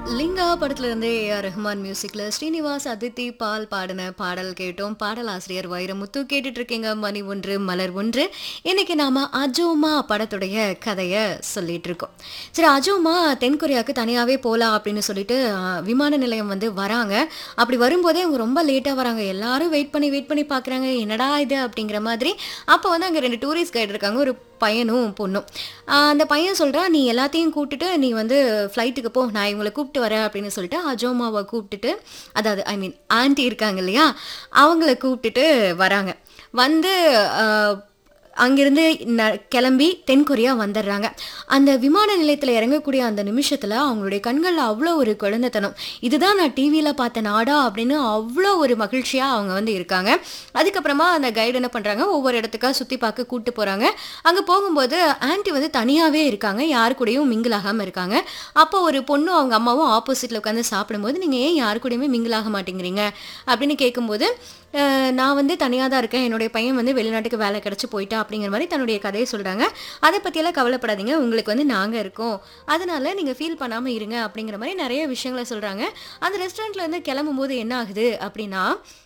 லிங்கா படத்துல இருந்து ஏஆர் ரஹ்மான் மியூசிக்ல ஸ்ரீனிவாஸ் அதித்தி பால் பாடின பாடல் கேட்டோம் பாடலாசிரியர் வைரமுத்து கேட்டுட்டு இருக்கீங்க மணி ஒன்று மலர் ஒன்று இன்னைக்கு நாம அஜோமா படத்துடைய கதையை சொல்லிட்டு இருக்கோம் சரி அஜோமா தென்கொரியாவுக்கு தனியாவே போலாம் அப்படின்னு சொல்லிட்டு அஹ், விமான நிலையம் வந்து வராங்க அப்படி வரும்போதே அவங்க ரொம்ப லேட்டா வராங்க எல்லாரும் வெயிட் பண்ணி வெயிட் பண்ணி பாக்குறாங்க என்னடா இது அப்படிங்கிற மாதிரி அப்போ வந்து அங்க ரெண்டு டூரிஸ்ட் கைடு இருக்காங்க ஒரு பையனும் பொண்ணும் ஆஹ் அந்த பையன் சொல்கிறான் நீ எல்லாத்தையும் கூப்பிட்டுட்டு நீ வந்து ஃப்ளைட்டுக்கு போ நான் இவங்களை கூப்பிட்டு வரேன் அப்படின்னு சொல்லிட்டு அஜோமாவை கூப்பிட்டுட்டு அதாவது ஐ மீன் ஆன்ட்டி இருக்காங்க இல்லையா அவங்கள கூப்பிட்டுட்டு வராங்க வந்து ஆஹ், அங்கிருந்து ந- கிளம்பி தென்கொரியா வந்துடுறாங்க அந்த விமான நிலையத்தில் இறங்கக்கூடிய அந்த நிமிஷத்தில் அவங்களுடைய கண்களில் அவ்வளோ ஒரு குழந்தைத்தனம் இதுதான் நான் டிவியில் பார்த்த நாடா அப்படின்னு அவ்வளோ ஒரு மகிழ்ச்சியாக அவங்க வந்து இருக்காங்க அதுக்கப்புறமா அந்த கைடு என்ன பண்ணுறாங்க ஒவ்வொரு இடத்துக்கா சுற்றி பார்க்க கூட்டு போகிறாங்க அங்கே போகும்போது ஆன்ட்டி வந்து தனியாகவே இருக்காங்க யாரு கூடயும் மிங்கிள் ஆகாமல் இருக்காங்க அப்போ ஒரு பொண்ணும் அவங்க அம்மாவும் ஆப்போசிட்டில் உட்காந்து சாப்பிடும்போது நீங்கள் ஏன் யாரு கூடயுமே மிங்கிள் ஆக மாட்டேங்கிறீங்க அப்படின்னு கேட்கும்போது அஹ், நான் வந்து தனியாக தான் இருக்கேன் என்னுடைய பையன் வந்து வெளிநாட்டுக்கு வேலை கிடச்சி போயிட்டா அப்படிங்கிற மாதிரி தன்னுடைய கதையை சொல்கிறாங்க அதை பற்றியெல்லாம் கவலைப்படாதீங்க உங்களுக்கு வந்து நாங்கள் இருக்கோம் அதனால நீங்கள் ஃபீல் பண்ணாமல் இருங்க அப்படிங்கிற மாதிரி நிறைய விஷயங்களை சொல்கிறாங்க அந்த ரெஸ்டாரண்ட்ல இருந்து கிளம்பும்போது என்ன ஆகுது அப்படின்னா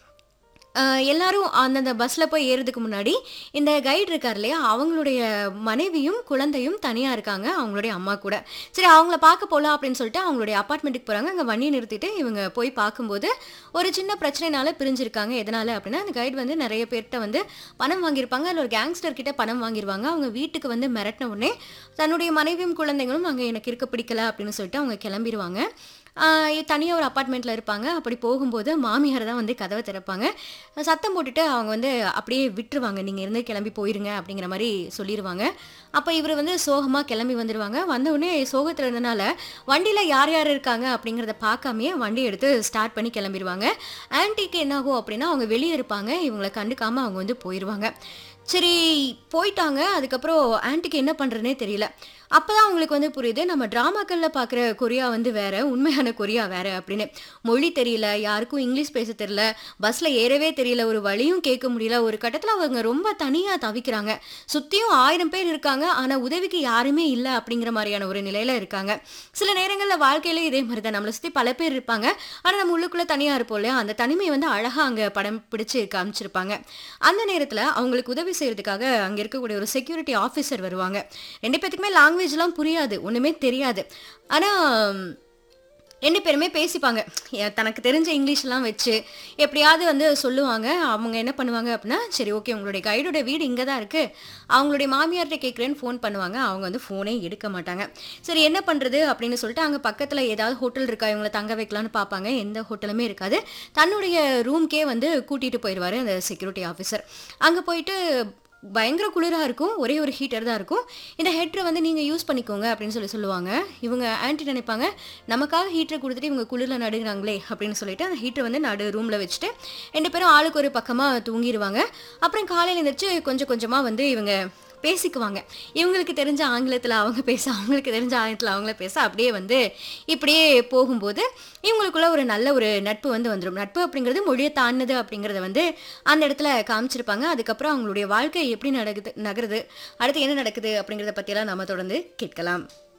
ஆஹ் எல்லாரும் அந்தந்த பஸ்ஸில் போய் ஏறுறதுக்கு முன்னாடி இந்த கைடு இருக்கார் இல்லையா அவங்களுடைய மனைவியும் குழந்தையும் தனியாக இருக்காங்க அவங்களுடைய அம்மா கூட சரி அவங்கள பார்க்க போகலாம் அப்படின்னு சொல்லிட்டு அவங்களுடைய அப்பார்ட்மெண்ட்டுக்கு போகிறாங்க அங்கே வண்டியை நிறுத்திட்டு இவங்க போய் பார்க்கும்போது ஒரு சின்ன பிரச்சனைனால பிரிஞ்சிருக்காங்க எதனால அப்படின்னா அந்த கைடு வந்து நிறைய பேர்கிட்ட வந்து பணம் வாங்கியிருப்பாங்க அதில் ஒரு கேங்ஸ்டர் கிட்ட பணம் வாங்கிடுவாங்க அவங்க வீட்டுக்கு வந்து மிரட்டின உடனே தன்னுடைய மனைவியும் குழந்தைங்களும் அங்கே எனக்கு இருக்க பிடிக்கல அப்படின்னு சொல்லிட்டு அவங்க கிளம்பிடுவாங்க தனியாக ஒரு அப்பார்ட்மெண்ட்டில் இருப்பாங்க அப்படி போகும்போது மாமியார் தான் வந்து கதவை திறப்பாங்க சத்தம் போட்டுட்டு அவங்க வந்து அப்படியே விட்டுருவாங்க நீங்கள் இருந்து கிளம்பி போயிருங்க அப்படிங்கிற மாதிரி சொல்லிடுவாங்க அப்போ இவர் வந்து சோகமாக கிளம்பி வந்துடுவாங்க வந்த உடனே சோகத்தில் இருந்தனால வண்டியில் யார் யார் இருக்காங்க அப்படிங்கிறத பார்க்காமயே வண்டி எடுத்து ஸ்டார்ட் பண்ணி கிளம்பிடுவாங்க ஆன்ட்டிக்கு என்னாகும் அப்படின்னா அவங்க வெளியே இருப்பாங்க இவங்களை கண்டுக்காமல் அவங்க வந்து போயிடுவாங்க சரி போயிட்டாங்க அதுக்கப்புறம் ஆன்ட்டிக்கு என்ன பண்ணுறதுனே தெரியல அப்போ தான் அவங்களுக்கு வந்து புரியுது நம்ம ட்ராமாக்களில் பார்க்குற கொரியா வந்து வேற உண்மையான கொரியா வேற அப்படின்னு மொழி தெரியல யாருக்கும் இங்கிலீஷ் பேச தெரியல பஸ்ஸில் ஏறவே தெரியல ஒரு வழியும் கேட்க முடியல ஒரு கட்டத்தில் அவங்க ரொம்ப தனியாக தவிக்கிறாங்க சுற்றியும் ஆயிரம் பேர் இருக்காங்க ஆனால் உதவிக்கு யாருமே இல்லை அப்படிங்கிற மாதிரியான ஒரு நிலையில் இருக்காங்க சில நேரங்களில் வாழ்க்கையில இதே மாதிரி தான் நம்மளை சுற்றி பல பேர் இருப்பாங்க ஆனால் நம்ம உள்ளுக்குள்ளே தனியாக இருப்போம் இல்லையா அந்த தனிமையை வந்து அழகாக அங்கே படம் பிடிச்சு காமிச்சிருப்பாங்க அந்த நேரத்தில் அவங்களுக்கு உதவி செய்யறதுக்காக அங்கே இருக்கக்கூடிய ஒரு செக்யூரிட்டி ஆஃபீஸர் வருவாங்க ரெண்டு பேத்துக்குமே லாங்குவேஜ்லாம் புரியாது ஒன்றுமே தெரியாது ஆனால் ரெண்டு பேருமே பேசிப்பாங்க எ- தனக்கு தெரிஞ்ச இங்கிலீஷ்லாம் வச்சு எப்படியாவது வந்து சொல்லுவாங்க அவங்க என்ன பண்ணுவாங்க அப்படின்னா சரி ஓகே உங்களுடைய கைடோட வீடு இங்கே தான் இருக்குது அவங்களுடைய மாமியார்கிட்ட கேட்குறேன்னு ஃபோன் பண்ணுவாங்க அவங்க வந்து ஃபோனே எடுக்க மாட்டாங்க சரி என்ன பண்ணுறது அப்படின்னு சொல்லிட்டு அங்கே பக்கத்தில் ஏதாவது ஹோட்டல் இருக்கா இவங்களை தங்க வைக்கலான்னு பார்ப்பாங்க எந்த ஹோட்டலுமே இருக்காது தன்னுடைய ரூம்க்கே வந்து கூட்டிகிட்டு போயிடுவார் அந்த செக்யூரிட்டி ஆஃபீஸர் அங்கே போயிட்டு பயங்கர குளிராக இருக்கும் ஒரே ஒரு ஹீட்டர் தான் இருக்கும் இந்த ஹெட்ரை வந்து நீங்கள் யூஸ் பண்ணிக்கோங்க அப்படின்னு சொல்லி சொல்லுவாங்க இவங்க ஆன்ட்டி நினைப்பாங்க நமக்காக ஹீட்டரை கொடுத்துட்டு இவங்க குளிரில் நடுங்கிறாங்களே அப்படின்னு சொல்லிட்டு அந்த ஹீட்டரை வந்து நடு ரூமில் வச்சுட்டு ரெண்டு பேரும் ஆளுக்கு ஒரு பக்கமாக தூங்கிடுவாங்க அப்புறம் காலையில் எழுந்திரிச்சு கொஞ்சம் கொஞ்சமாக வந்து இவங்க பேசிக்குவாங்க இவங்களுக்கு தெரிஞ்ச ஆங்கிலத்தில் அவங்க பேச அவங்களுக்கு தெரிஞ்ச ஆங்கிலத்தில் அவங்கள பேச அப்படியே வந்து இப்படியே போகும்போது இவங்களுக்குள்ள ஒரு நல்ல ஒரு நட்பு வந்து வந்துடும் நட்பு அப்படிங்கிறது மொழியை தாண்டினது அப்படிங்கிறத வந்து அந்த இடத்துல காமிச்சிருப்பாங்க அதுக்கப்புறம் அவங்களுடைய வாழ்க்கை எப்படி நடக்குது நகருது அடுத்து என்ன நடக்குது அப்படிங்கிறத பற்றியெல்லாம் நம்ம தொடர்ந்து கேட்கலாம்